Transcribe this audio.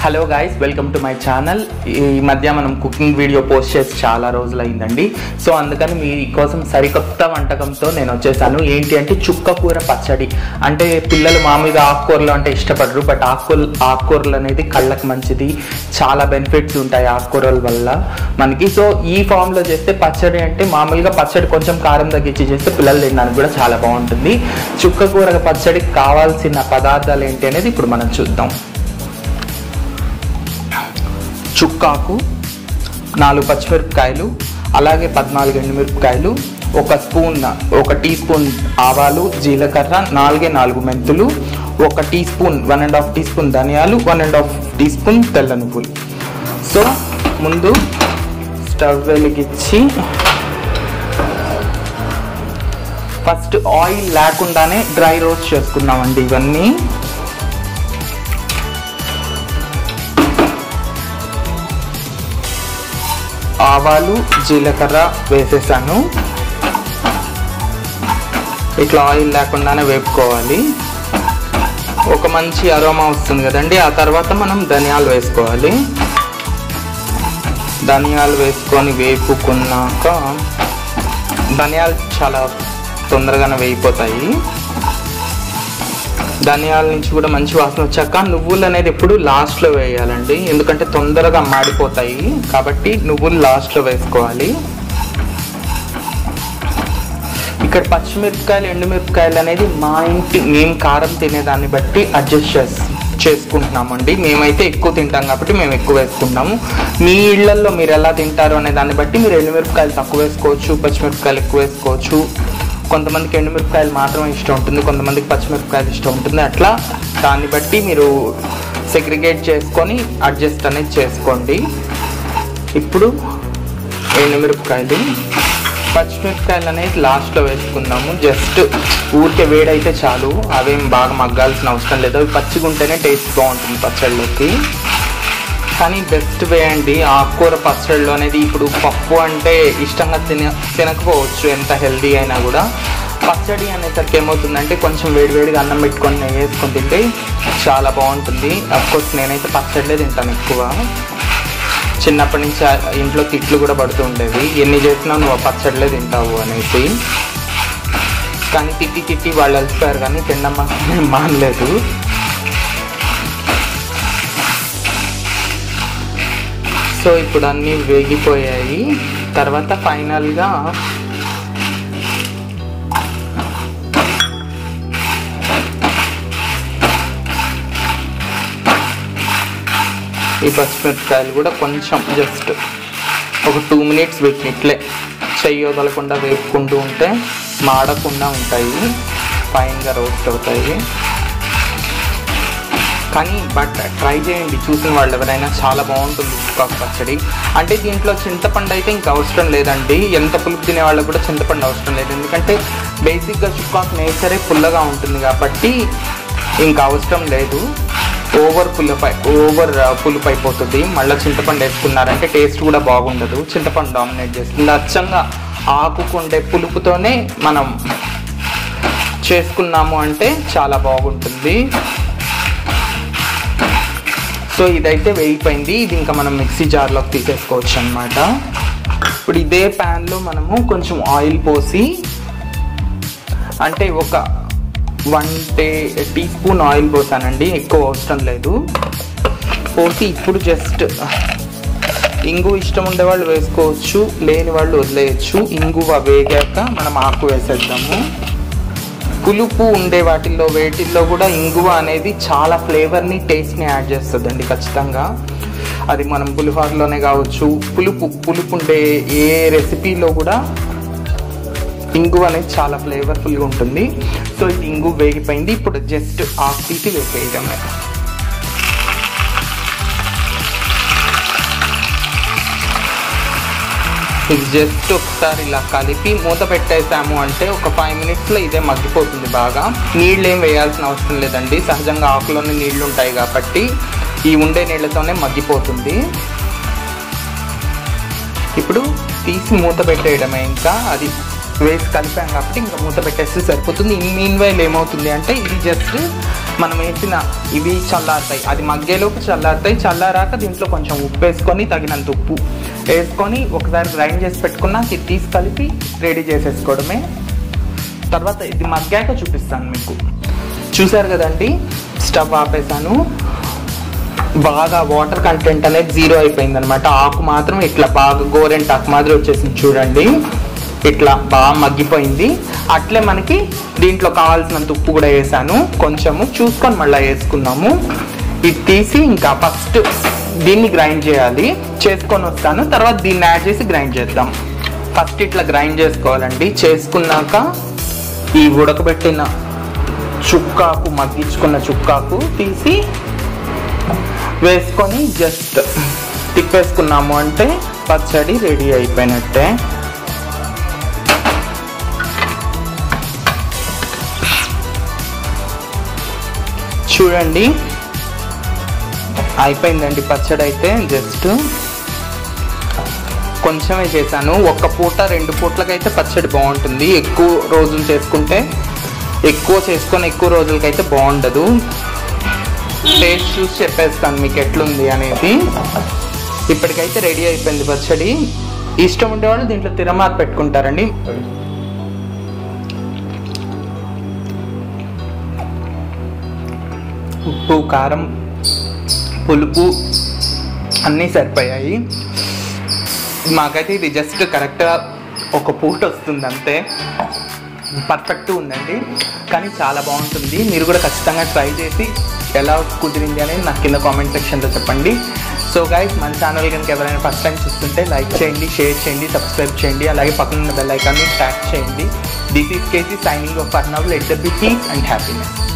hello guys welcome to my channel ఈ మధ్య మనం కుకింగ్ వీడియో పోస్ట్ చేసి చాలా రోజులైందండి సో అందుకని మీకోసం సరికొత్త వంటకంతో నేను వచ్చేసాను ఏంటి అంటే చుక్క కూర పచ్చడి అంటే పిల్లలు మామూలుగా ఆకుకూరలు అంటే ఇష్టపడరు బట్ ఆకుకూరలు ఆకుకూరలు అనేది కళ్ళకి మంచిది చాలా బెనిఫిట్స్ ఉంటాయి ఆకుకూరల వల్ల మనకి సో ఈ ఫామ్లో చేస్తే పచ్చడి అంటే మామూలుగా పచ్చడి కొంచెం కారం తగ్గించి చేస్తే పిల్లలు తినడానికి కూడా చాలా బాగుంటుంది చుక్క కూర పచ్చడికి కావాల్సిన పదార్థాలు ఏంటి అనేది ఇప్పుడు మనం చూద్దాం చుక్కాకు నాలుగు పచ్చిమిరపకాయలు అలాగే పద్నాలుగు ఎండుమిరపకాయలు ఒక స్పూన్ ఒక టీ స్పూన్ ఆవాలు జీలకర్ర నాలుగే నాలుగు మెంతులు ఒక teaspoon one and half teaspoon ధనియాలు one and half teaspoon తెల్ల నువ్వులు సో ముందు స్టవ్ వెలిగించి ఫస్ట్ ఆయిల్ లేకుండానే డ్రై రోస్ట్ చేసుకున్నామండి ఇవన్నీ ఆవాలు జీలకర్ర వేసేసాను ఇట్లా ఆయిల్ లేకుండానే వేపుకోవాలి ఒక మంచి అరోమా వస్తుంది కదండి ఆ తర్వాత మనం ధనియాలు వేసుకోవాలి ధనియాలు వేసుకొని వేపుకున్నాక ధనియాలు చాలా తొందరగానే వేయిపోతాయి ధనియాల నుంచి కూడా మంచి వాసన వచ్చాక నువ్వులు అనేది ఎప్పుడు లాస్ట్లో వేయాలండి ఎందుకంటే తొందరగా మాడిపోతాయి కాబట్టి నువ్వులు లాస్ట్లో వేసుకోవాలి ఇక్కడ పచ్చిమిరపకాయలు ఎండుమిరపకాయలు అనేది మా ఇంటి మేము కారం తినేదాన్ని బట్టి అడ్జస్ట్ చేసి చేసుకుంటున్నామండి మేమైతే ఎక్కువ తింటాం కాబట్టి మేము ఎక్కువ వేసుకుంటాము మీ ఇళ్లలో మీరు ఎలా తింటారు అనే దాన్ని బట్టి మీరు ఎండుమిరపకాయలు తక్కువ వేసుకోవచ్చు పచ్చిమిరపకాయలు ఎక్కువ వేసుకోవచ్చు కొంతమందికి ఎండుమిరపకాయలు మాత్రమే ఇష్టం ఉంటుంది కొంతమందికి పచ్చిమిరపకాయలు ఇష్టం ఉంటుంది అట్లా దాన్ని బట్టి మీరు సెగ్రిగేట్ చేసుకొని అడ్జస్ట్ అనేది చేసుకోండి ఇప్పుడు ఎండుమిరపకాయలు పచ్చిమిరపకాయలు అనేది లాస్ట్లో వేసుకుందాము జస్ట్ ఊరికే వేడైతే చాలు అవేం బాగా మగ్గాల్సిన అవసరం లేదు అవి పచ్చిగా ఉంటేనే టేస్ట్ బాగుంటుంది పచ్చళ్ళలోకి కానీ బెస్ట్ వే అండి ఆకుకూర పచ్చళ్ళు అనేది ఇప్పుడు పప్పు అంటే ఇష్టంగా తిన తినకపోవచ్చు ఎంత హెల్దీ అయినా కూడా పచ్చడి అనేసరికి ఏమవుతుందంటే కొంచెం వేడివేడిగా అన్నం పెట్టుకొని నెయ్యి వేసుకొని తింటే చాలా బాగుంటుంది అఫ్కోర్స్ నేనైతే పచ్చడిలే తింటాను ఎక్కువ చిన్నప్పటి నుంచి ఇంట్లో తిట్లు కూడా పడుతూ ఉండేవి ఎన్ని చేసినా నువ్వు పచ్చడిలే తింటావు అనేసి కానీ తిట్టి తిట్టి వాళ్ళు వెళ్తారు కానీ తినడం మాత్రం మానలేదు సో ఇప్పుడు అన్నీ వేగిపోయాయి తర్వాత ఫైనల్గా ఈ పచ్చిమిరపకాయలు కూడా కొంచెం జస్ట్ ఒక టూ మినిట్స్ వీటిని ఇట్లే చెయ్యి వదలకుండా వేపుకుంటూ ఉంటే మాడకుండా ఉంటాయి ఫైన్గా రోస్ట్ అవుతాయి కానీ బట్ ట్రై చేయండి చూసిన వాళ్ళు ఎవరైనా చాలా బాగుంటుంది చుక్కాకు పచ్చడి అంటే దీంట్లో చింతపండు అయితే ఇంకా అవసరం లేదండి ఎంత పులుపు తినే వాళ్ళకి కూడా చింతపండు అవసరం లేదు ఎందుకంటే బేసిక్గా చుక్కాకు నేచరే పుల్లగా ఉంటుంది కాబట్టి ఇంకా అవసరం లేదు ఓవర్ పులుపై ఓవర్ పులుపు అయిపోతుంది మళ్ళీ చింతపండు వేసుకున్నారంటే టేస్ట్ కూడా బాగుండదు చింతపండు డామినేట్ చేస్తుంది అచ్చంగా ఆకుకుండే పులుపుతోనే మనం చేసుకున్నాము అంటే చాలా బాగుంటుంది సో ఇదైతే వేగిపోయింది ఇది ఇంకా మనం మిక్సీ జార్లోకి తీసేసుకోవచ్చు అనమాట ఇప్పుడు ఇదే ప్యాన్లో మనము కొంచెం ఆయిల్ పోసి అంటే ఒక వన్ టే టీ స్పూన్ ఆయిల్ పోసానండి ఎక్కువ అవసరం లేదు పోసి ఇప్పుడు జస్ట్ ఇంగు ఇష్టం ఉండే వాళ్ళు వేసుకోవచ్చు లేని వాళ్ళు వదిలేయచ్చు ఇంగువ వేగాక మనం ఆకు వేసేద్దాము పులుపు ఉండే వాటిల్లో వేటిల్లో కూడా ఇంగువ అనేది చాలా ఫ్లేవర్ని టేస్ట్ని యాడ్ చేస్తుందండి ఖచ్చితంగా అది మనం పులిహోరలోనే కావచ్చు పులుపు పులుపు ఉండే ఏ రెసిపీలో కూడా ఇంగువ అనేది చాలా ఫ్లేవర్ఫుల్గా ఉంటుంది సో ఇది ఇంగు వేగిపోయింది ఇప్పుడు జస్ట్ ఆకు తీసి వేసేయడమే ఇది జస్ట్ ఒకసారి ఇలా కలిపి మూత పెట్టేసాము అంటే ఒక ఫైవ్ మినిట్స్లో ఇదే మగ్గిపోతుంది బాగా నీళ్ళు ఏం వేయాల్సిన అవసరం లేదండి సహజంగా ఆకులోనే నీళ్లు ఉంటాయి కాబట్టి ఈ ఉండే నీళ్ళతోనే మగ్గిపోతుంది ఇప్పుడు తీసి మూత పెట్టేయడమే ఇంకా అది వేసి కలిపాం కాబట్టి ఇంకా మూత పెట్టేస్తే సరిపోతుంది ఇన్ మీన్ వైల్ ఏమవుతుంది అంటే ఇది జస్ట్ మనం వేసిన ఇవి చల్లారుతాయి అది మగ్గేలోపు చల్లారుతాయి చల్లారాక దీంట్లో కొంచెం ఉప్పు వేసుకొని తగినంత ఉప్పు వేసుకొని ఒకసారి గ్రైండ్ చేసి పెట్టుకున్నాక ఇది తీసి కలిపి రెడీ చేసేసుకోవడమే తర్వాత ఇది మగ్గాక చూపిస్తాను మీకు చూసారు కదండి స్టవ్ ఆపేసాను బాగా వాటర్ కంటెంట్ అనేది జీరో అయిపోయింది అనమాట ఆకు మాత్రం ఇట్లా బాగా గోరెంట్ ఆకు మాదిరి వచ్చేసింది చూడండి ఇట్లా బాగా మగ్గిపోయింది అట్లే మనకి దీంట్లో కావాల్సినంత ఉప్పు కూడా వేసాను కొంచెము చూసుకొని మళ్ళీ వేసుకున్నాము ఇది తీసి ఇంకా ఫస్ట్ దీన్ని గ్రైండ్ చేయాలి చేసుకొని వస్తాను తర్వాత దీన్ని యాడ్ చేసి గ్రైండ్ చేద్దాం ఫస్ట్ ఇట్లా గ్రైండ్ చేసుకోవాలండి చేసుకున్నాక ఈ ఉడకబెట్టిన చుక్కాకు మగ్గించుకున్న చుక్కాకు తీసి వేసుకొని జస్ట్ తిప్పేసుకున్నాము అంటే పచ్చడి రెడీ అయిపోయినట్టే చూడండి అయిపోయిందండి పచ్చడి అయితే జస్ట్ కొంచెమే చేశాను ఒక్క పూట రెండు పూట్లకైతే పచ్చడి బాగుంటుంది ఎక్కువ రోజులు చేసుకుంటే ఎక్కువ చేసుకొని ఎక్కువ రోజులకైతే బాగుండదు టేస్ట్ చూసి చెప్పేస్తాను మీకు ఎట్లుంది అనేది ఇప్పటికైతే రెడీ అయిపోయింది పచ్చడి ఇష్టం ఉండేవాళ్ళు దీంట్లో తిరమాత పెట్టుకుంటారండి ఉప్పు కారం పులుపు అన్నీ సరిపోయాయి మాకైతే ఇది జస్ట్ కరెక్ట్గా ఒక పూట వస్తుంది అంతే పర్ఫెక్ట్ ఉందండి కానీ చాలా బాగుంటుంది మీరు కూడా ఖచ్చితంగా ట్రై చేసి ఎలా కుదిరింది అనేది నాకు కింద కామెంట్ సెక్షన్లో చెప్పండి సో గైస్ మన ఛానల్ కనుక ఎవరైనా ఫస్ట్ టైం చూస్తుంటే లైక్ చేయండి షేర్ చేయండి సబ్స్క్రైబ్ చేయండి అలాగే పక్కన ఉన్న బెల్ ఐకాన్ని ట్యాప్ చేయండి this is KC signing off for now let the be peace and happiness